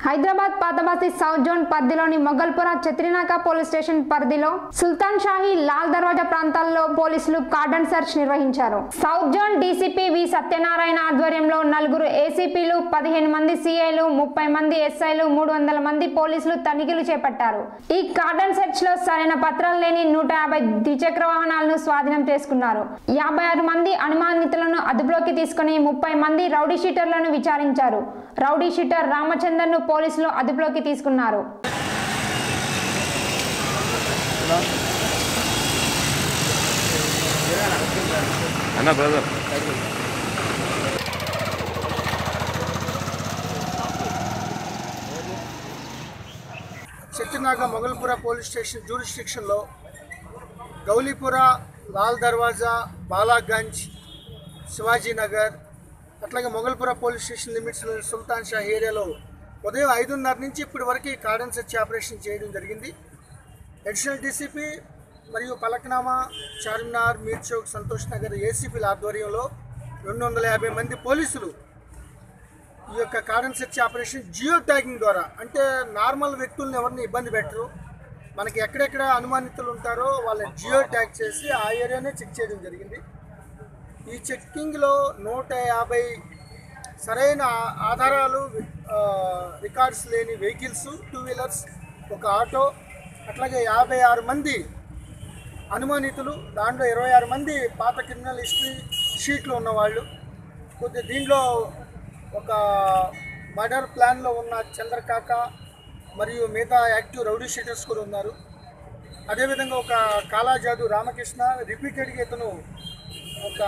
Hyderabad పాతబస్తీ south zone పరిధిలోని Moghalpura Chatrinaka police station పరిధిలో సుల్తాన్ షాహీ లాల్ దర్వాజా ప్రాంతాల్లో పోలీసులు కార్డన్ సెర్చ్ నిర్వహించారు south zone DCP V Satyanarayana ఆధ్వర్యంలో నలుగురు ఏసీపీలు పదిహేను మంది సిఐలు ముప్పై మంది ఎస్ఐలు మూడు వందల మంది పోలీసులు తనిఖీలు చేపట్టారు ఈ కార్డన్ సెర్చ్ లో సరైన పత్రాలు లేని నూట యాభై ద్విచక్ర వాహనాలను స్వాధీనం చేసుకున్నారు యాభై ఆరు మంది అనుమానితులను అదుపులోకి తీసుకుని ముప్పై మంది రౌడీ షీటర్లను విచారించారు రౌడీ షీటర్ రామచందర్ ను పోలీసులు అదుపులోకి తీసుకున్నారు అన్న బ్రదర్ చెట్టునాగ మొగల్పుర పోలీస్ స్టేషన్ జ్యూరిస్టిక్షన్లో గౌలీపుర లాల్ దర్వాజా బాలాగంజ్ శివాజీనగర్ అట్లాగే మొగల్పుర పోలీస్ స్టేషన్ లిమిట్స్లో సుల్తాన్ షా ఏరియాలో ఉదయం ఐదున్నర నుంచి ఇప్పటి వరకు ఈ కార్డన్ సెర్చ్ ఆపరేషన్ చేయడం జరిగింది అడిషనల్ డీసీపీ మరియు పలక్నామా చార్మినార్ మీర్ చౌక్ సంతోష్ నగర్ ఏసీపీల ఆధ్వర్యంలో రెండు వందల యాభై మంది పోలీసులు ఈ యొక్క cordon search operation geo tagging ద్వారా అంటే నార్మల్ వ్యక్తులను ఎవరిని ఇబ్బంది పెట్టరు మనకి ఎక్కడెక్కడ అనుమానితులు ఉంటారో వాళ్ళని జియో ట్యాగ్ చేసి ఆ ఏరియానే చెక్ చేయడం జరిగింది ఈ చెక్కింగ్లో నూట యాభై సరైన ఆ- ఆధారాలు ఆ, రికార్డ్స్ లేని వెహికల్స్ టూ వీలర్స్ ఒక ఆటో అట్లాగే యాభై ఆరు మంది అనుమానితులు దాంట్లో ఇరవై ఆరు మంది పాత క్రిమినల్ హిస్టరీ షీట్లు ఉన్నవాళ్ళు కొద్ది దీంట్లో ఒక మర్డర్ ప్లాన్లో ఉన్న చంద్రకాక మరియు మిగతా యాక్టివ్ రౌడీ షీటర్స్ కూడా ఉన్నారు అదేవిధంగా ఒక కాలాజాదు రామకృష్ణ రిపీటెడ్గా ఇతను ఒక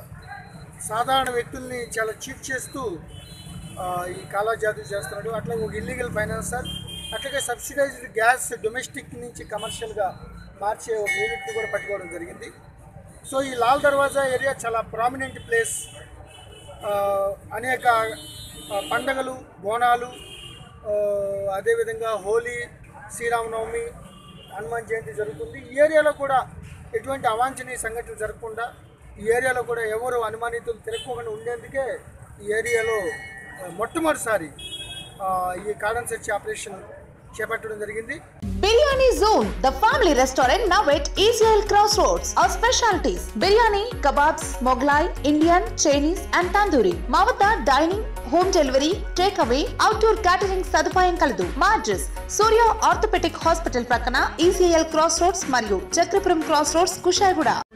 సాధారణ వ్యక్తుల్ని చాలా చీట్ చేస్తూ ఆ, ఈ కాలాజాదు చేస్తున్నాడు అట్లాగే ఒక ఇల్లీగల్ ఫైనాన్సర్ అట్లాగే సబ్సిడైజ్డ్ గ్యాస్ డొమెస్టిక్ నుంచి కమర్షియల్గా మార్చే ఒక యూనిట్ని కూడా పట్టుకోవడం జరిగింది సో ఈ లాల్ దర్వాజా ఏరియా చాలా ప్రామినెంట్ ప్లేస్ ఆ, అనేక ఆ, పండగలు బోనాలు ఆ, అదేవిధంగా హోలీ శ్రీరామనవమి హనుమాన్ జయంతి జరుగుతుంది ఈ ఏరియాలో కూడా ఎటువంటి అవాంఛనీయ సంఘటనలు జరగకుండా ఈ ఏరియాలో కూడా ఎవరు అనుమానితులు తిరగకుండా ఉండేందుకే ఈ ఏరియాలో ఆ, మొట్టమొదటిసారి ఆ, ఈ కార్డన్ సెర్చ్ ఆపరేషన్ చేపట్టడం జరిగింది Biryani Zone, the family restaurant now at Israel Crossroads. Our specialties biryani, kebabs, Moglai, Indian, Chinese, and tandoori. మా వద్ద dining home delivery take away outdoor catering సదుపాయం కలదు మా అడ్రస్ సూర్య ఆర్థోపెటిక్ హాస్పిటల్ ప్రక్కన ECL cross roads మరియు Chakrapuram cross roads Kushaiguda